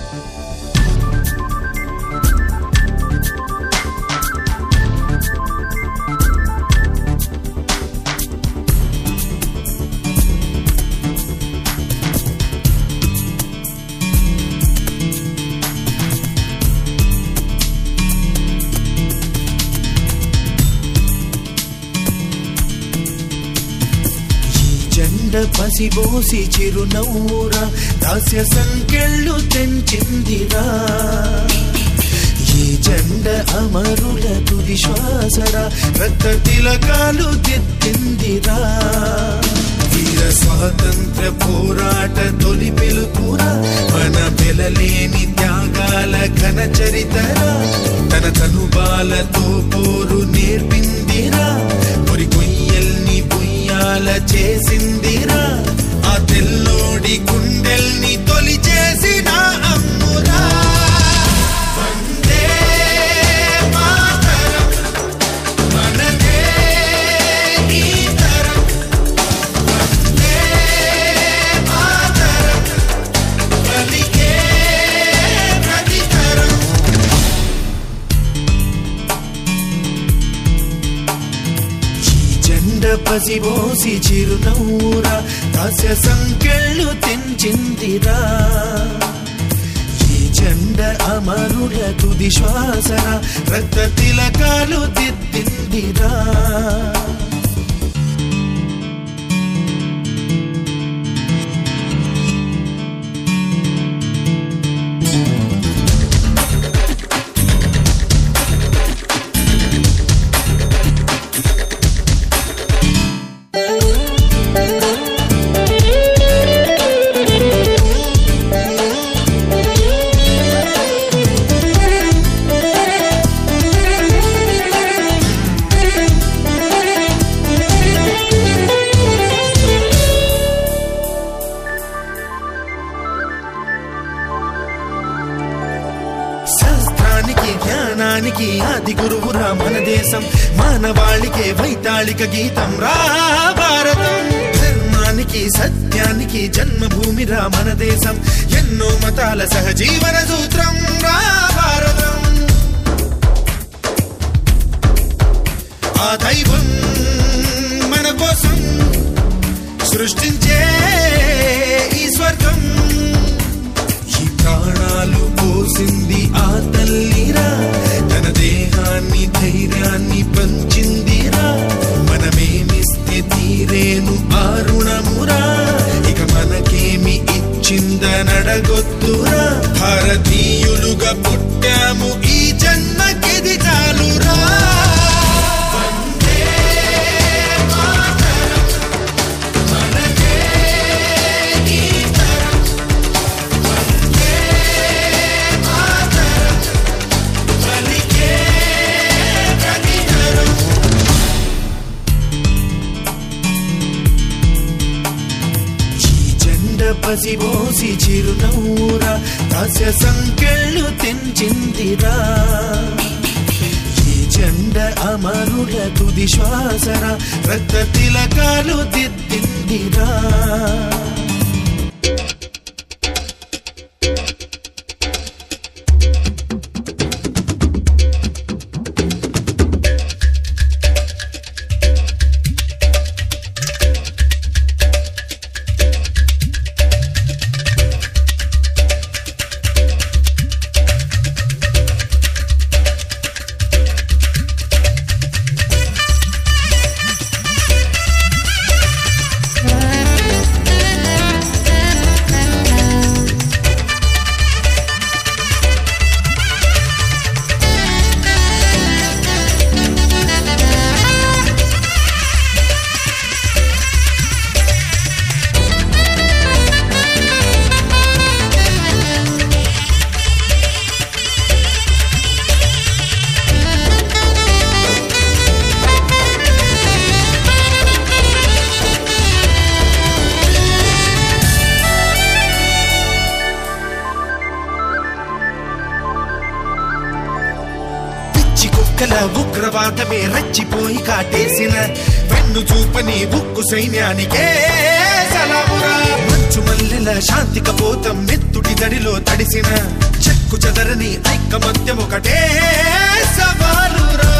ఈ జెండ పసిబోసి చిరునవ్వురా దాస్య సంకెళ్ళు తెంచిందిరా ఈ జెండ అమరుల తుది శ్వాసరా రక్త తిలకాలు దిద్దిందిరా వీర స్వాతంత్ర పోరాట తొలి పిలుపురా మన వెలలేని త్యాగాల ఘన చరితరా తన తనుబాలతో పోరు నేర్పిందిరా పొరి కొయ్యల్ని బుయ్యాల చేసిందిరా ఆ తెల్లోడి గుండెల్ని తొలి చేసిన అమ్మురా వందే మాతరం మనదే ఈ తరం వందే మాతరం పలికే ప్రతి తరం ఈ జెండ పసిబోసి చిరునవ్వురా దాస్య సంకెళ్ళు తెంచిందిరా ఈ జెండ అమరుల తుది శ్వాసరా రక్త తిలకాలు దిద్దిందిరా శాస్త్రానికి జ్ఞానానికి ఆది గురువురా మన దేశం మానవాళికే వైతాళిక గీతం రా భారతం ధర్మానికి సత్యానికి జన్మభూమిరా మన దేశం ఎన్నో మతాల సహజీవన సూత్రం రా భారతం ఆ దైవం మన కోసం సృష్టించే ఈ స్వర్గం ఈ ప్రాణాలు పోసింది ఆ తల్లిరా తన దేహాన్ని ధైర్యాన్ని పంచిందిరా మనమేమిస్తే తీరేను ఆ రుణమురా ఇక మనకేమి ఇచ్చిందనడగొద్దురా భారతీయులుగా పుట్టాము ఈ జన్మకిది చాలురా వందే మాతరం మనదే ఈ తరం వందే మాతరం పలికే ప్రతి తరం ఈ జెండ పసిబోసి చిరునవ్వురా దాస్య సంకెళ్ళు తెంచిందిరా ఈ జెండ అమరుల తుది శ్వాసరా రక్త తిలకాలు దిద్దిందిరా కుక్కల ఉగ్రవాదమే రచ్చిపోయి కాటేసిన వెన్ను చూపని ఉక్కు సైన్యానికే సలామురా మంచు మల్లెల శాంతి కపోతం మెత్తుడి అలజడిలో తడిసిన చెక్కు చెదరని ఐకమత్యం ఒకటే సవాలురా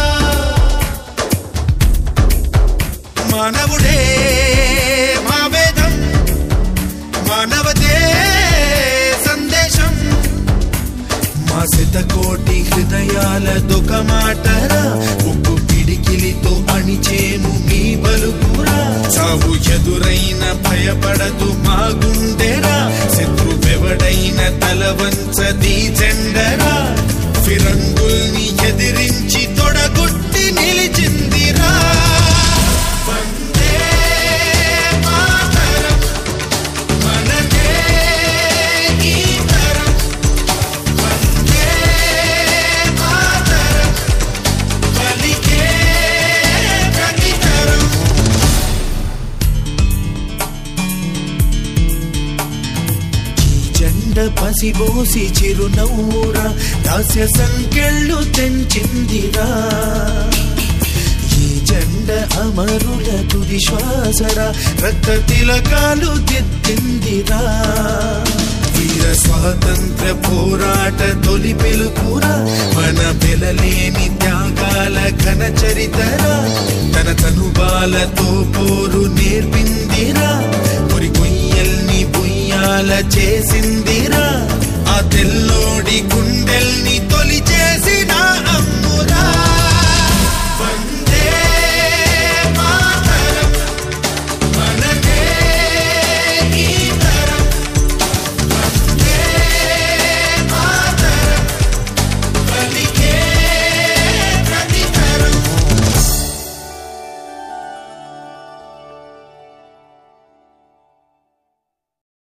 మానవుడే మా వేదం మానవతే సందేశం మా శతకోటి హృదయాల దొక మాటరా ఉప్పు పిడికిలితో అణిచేను మీ బలుపురా సాగు ఎదురైన భయపడదు మా గుండెరా శత్రువెవడైన తల వంచది జెండరా ఫిరంగుల్ని ఎదిరించి తొడగొట్టి నిలిచిందిరా వందే మాతరం మనదే ఈ తరం వందే మాతరం పలికే ప్రతి తరం జెండ పసిబోసి చిరునవ్వురా దాస్య సంకెళ్ళు తెంచిందిరా ఈ జెండ అమరుల తుది శ్వాసరా రక్త తిలకాలు దిద్దిందిరా వీర స్వాతంత్ర పోరాట తొలి పిలుపురా మన వెలలేని త్యాగాల ఘన చరితరా తన తనుబాలతో పోరు నేర్పిందిరా పొరి కొయ్యల్ని బుయ్యాల చేసిందిరా